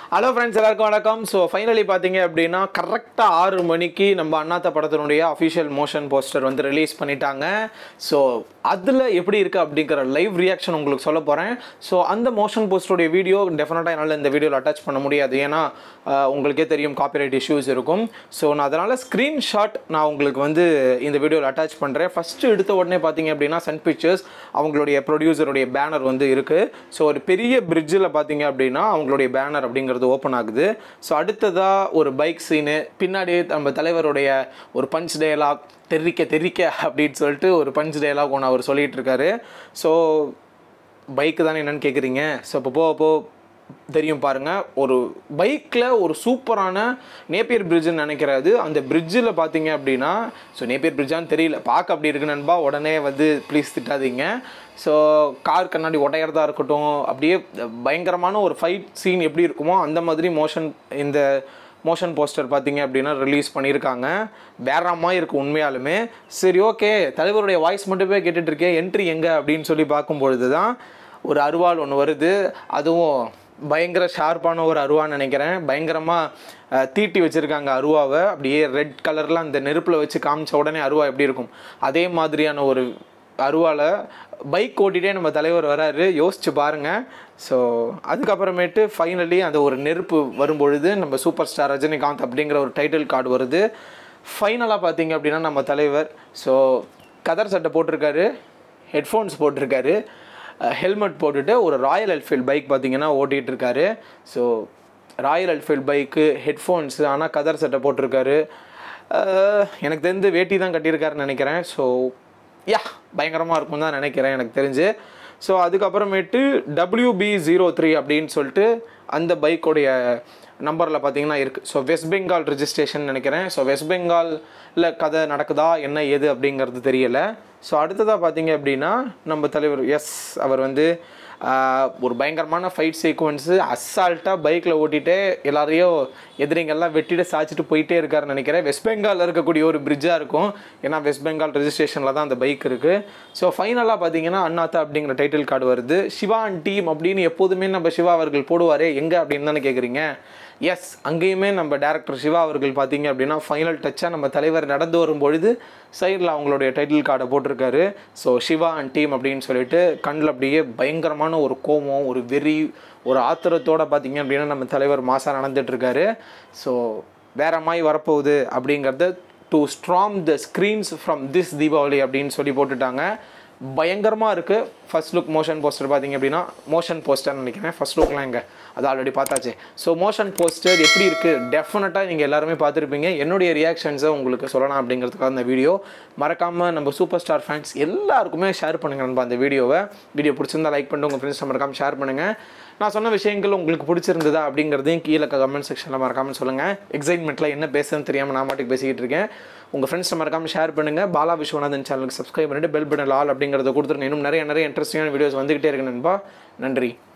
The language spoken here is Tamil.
ஹலோ ஃப்ரெண்ட்ஸ் எல்லாருக்கும் வணக்கம் ஸோ ஃபைனலி பார்த்தீங்க அப்படின்னா கரெக்டாக ஆறு மணிக்கு நம்ம அண்ணாத்த படத்தினுடைய அஃபிஷியல் மோஷன் போஸ்டர் வந்து ரிலீஸ் பண்ணிட்டாங்க ஸோ அதில் எப்படி இருக்குது அப்படிங்கிற லைவ் ரியாக்ஷன் உங்களுக்கு சொல்ல போகிறேன் ஸோ அந்த மோஷன் போஸ்டருடைய வீடியோ டெஃபினட்டாக என்னால் இந்த வீடியோவில் அட்டாச் பண்ண முடியாது ஏன்னா அஹ், உங்களுக்கே தெரியும் காப்பிரைட் இஷ்யூஸ் இருக்கும் ஸோ நான் அதனால் ஸ்க்ரீன்ஷாட் நான் உங்களுக்கு வந்து இந்த வீடியோவில் அட்டாச் பண்ணுறேன் ஃபஸ்ட்டு எடுத்த உடனே பார்த்தீங்க அப்படின்னா சன் பிக்சர்ஸ் அவங்களுடைய ப்ரொடியூசருடைய பேனர் வந்து இருக்குது ஸோ ஒரு பெரிய பிரிட்ஜில் பார்த்தீங்க அப்படின்னா அவங்களுடைய பேனர் அப்படிங்கிறது ஓப்பன் ஆகுது ஸோ அடுத்ததாக ஒரு பைக் சீனு பின்னாடி நம்ம தலைவருடைய ஒரு பஞ்ச் டயலாக் தெரிக்க தெரிக்க அப்படின்னு சொல்லிட்டு ஒரு பஞ்ச் டயலாக் ஒன்று அவர் சொல்லிட்டு இருக்காரு ஸோ பைக்கு தானே என்னன்னு கேட்குறீங்க ஸோ இப்போ போக போ தெரியும் பாருங்க ஒரு பைக்கில் ஒரு சூப்பரான நேப்பியர் பிரிட்ஜுன்னு நினைக்கிறாது அந்த பிரிட்ஜில் பார்த்தீங்க அப்படின்னா ஸோ நேப்பியர் பிரிட்ஜான்னு தெரியல பார்க்க அப்படி இருக்கு நண்பா உடனே வந்து ப்ளீஸ் திட்டாதீங்க ஸோ கார் கண்ணாடி உடையறதா இருக்கட்டும் அப்படியே பயங்கரமான ஒரு ஃபைட் சீன் எப்படி இருக்குமோ அந்த மாதிரி மோஷன் இந்த மோஷன் போஸ்டர் பார்த்தீங்க அப்படின்னா ரிலீஸ் பண்ணியிருக்காங்க வேறாமல் இருக்குது உண்மையாலுமே சரி ஓகே தலைவருடைய வாய்ஸ் மட்டுமே கேட்டுட்டு இருக்கேன் என்ட்ரி எங்கே அப்படின்னு சொல்லி பார்க்கும்பொழுது தான் ஒரு அருவாள் ஒன்று வருது அதுவும் பயங்கர ஷார்ப்பான ஒரு அருவான்னு நினைக்கிறேன் பயங்கரமாக தீட்டி வச்சுருக்காங்க அருவாவை அப்படியே ரெட் கலரில் அந்த நெருப்பில் வச்சு காமிச்ச உடனே அருவா எப்படி இருக்கும் அதே மாதிரியான ஒரு அருவால பைக் ஓட்டிகிட்டே நம்ம தலைவர் வராரு யோசிச்சு பாருங்கள் ஸோ அதுக்கப்புறமேட்டு ஃபைனலி அந்த ஒரு நெருப்பு வரும்பொழுது நம்ம சூப்பர் ஸ்டார் ரஜினிகாந்த் அப்படிங்கிற ஒரு டைட்டில் கார்டு வருது ஃபைனலாக பார்த்தீங்க அப்படின்னா நம்ம தலைவர் ஸோ கதர் சட்டை போட்டிருக்காரு ஹெட்ஃபோன்ஸ் போட்டிருக்காரு ஹெல்மெட் போட்டுட்டு ஒரு ராயல் என்ஃபீல்ட் பைக் பார்த்தீங்கன்னா ஓட்டிகிட்டு இருக்காரு so Royal Enfield bike headphones ஆனால் கதர் சட்டை போட்டிருக்காரு அஹ், எனக்கு தெரிந்து வேட்டி தான் கட்டியிருக்காருன்னு நினைக்கிறேன் ஸோ யா பயங்கரமாக இருக்கும் தான் நினைக்கிறேன் எனக்கு தெரிஞ்சு ஸோ அதுக்கப்புறமேட்டு டபிள்யூபி ஜீரோ த்ரீ அப்படின்னு சொல்லிட்டு அந்த பைக்கோடைய நம்பரில் பார்த்தீங்கன்னா இருக்குது ஸோ வெஸ்ட் பெங்கால் ரிஜிஸ்ட்ரேஷன் நினைக்கிறேன் ஸோ வெஸ்ட் பெங்காலில் கதை நடக்குதா என்ன ஏது அப்படிங்கிறது தெரியலை ஸோ அடுத்ததாக பார்த்தீங்க அப்படின்னா நம்ம தலைவர் எஸ் அவர் வந்து ஆஹ், ஒரு பயங்கரமான ஃபைட் சீக்வன்ஸு அசால்ட்டாக பைக்கில் ஓட்டிகிட்டே எல்லாரையும் எதிரிங்கெல்லாம் வெட்டிட்டு சாய்ச்சிட்டு போயிட்டே இருக்காருன்னு நினைக்கிறேன் வெஸ்ட் பெங்காலில் இருக்கக்கூடிய ஒரு பிரிட்ஜாக இருக்கும் ஏன்னா வெஸ்ட் பெங்கால் ரெஜிஸ்ட்ரேஷனில் தான் அந்த பைக் இருக்குது ஸோ ஃபைனலாக பார்த்தீங்கன்னா அண்ணாத்தா அப்படிங்கிற டைட்டில் கார்டு வருது சிவா அண்ட் டீம் அப்படின்னு எப்போதுமே நம்ம சிவா அவர்கள் போடுவாரே எங்கே அப்படின்னு தானே கேட்குறீங்க எஸ் அங்கேயுமே நம்ம டேரக்டர் சிவா அவர்கள் பார்த்தீங்க அப்படின்னா ஃபைனல் டச்சாக நம்ம தலைவர் நடந்து வரும் பொழுது சைடில் அவங்களுடைய டைட்டில் கார்டை போட்டிருக்காரு ஸோ சிவா அண்ட் டீம் அப்படின்னு சொல்லிட்டு கண்ணில் அப்படியே பயங்கரமான ஒரு கோபம் ஒரு வெறி ஒரு ஆத்திரத்தோட பார்த்தீங்க அப்படின்னா நம்ம தலைவர் மாசா நடந்துட்டு இருக்காரு ஸோ வேற மாதிரி வரப்போகுது அப்படிங்கிறத to storm the screens from this Deepavali அப்படின்னு சொல்லி போட்டுட்டாங்க பயங்கரமாக இருக்குது ஃபர்ஸ்ட் லுக் மோஷன் போஸ்டர் பார்த்தீங்க அப்படின்னா மோஷன் போஸ்டர் நினைக்கிறேன் ஃபர்ஸ்ட் லுக்லாம் எங்கே அது ஆல்ரெடி பார்த்தாச்சு ஸோ மோஷன் போஸ்டர் எப்படி இருக்குது டெஃபினட்டாக நீங்கள் எல்லாருமே பார்த்துருப்பீங்க என்னுடைய ரியாக்ஷன்ஸை உங்களுக்கு சொல்லலாம் அப்படிங்கிறதுக்காக அந்த வீடியோ மறக்காமல் நம்ம சூப்பர் ஸ்டார் ஃபேன்ஸ் எல்லாருக்குமே ஷேர் பண்ணுங்க நண்பா அந்த வீடியோவை வீடியோ பிடிச்சிருந்தா லைக் பண்ணிட்டு உங்கள் ஃப்ரெண்ட்ஸ் மறக்காமல் ஷேர் பண்ணுங்கள் நான் சொன்ன விஷயங்கள் உங்களுக்கு பிடிச்சிருந்ததா அப்படிங்கிறதையும் கீழே கமெண்ட் செக்ஷனில் மறக்காமல் சொல்லுங்கள் எக்ஸைட்மெண்ட்டில் என்ன பேசுறதுன்னு தெரியாமல் நான் மாட்டுக்கு பேசிக்கிட்டு இருக்கேன் உங்கள் ஃப்ரெண்ட்ஸ் மறக்காமல் ஷேர் பண்ணுங்கள் பாலா விஸ்வநாதன் சேனலுக்கு சப்ஸ்கிரைப் பண்ணிட்டு பெல் பட்டன் ஆல் அப்படிங்கிறத கொடுத்துருங்க இன்னும் நிறைய நிறைய இன்ட்ரெஸ்டிங்கான வீடியோஸ் வந்துகிட்டே இருக்கு நண்பா நன்றி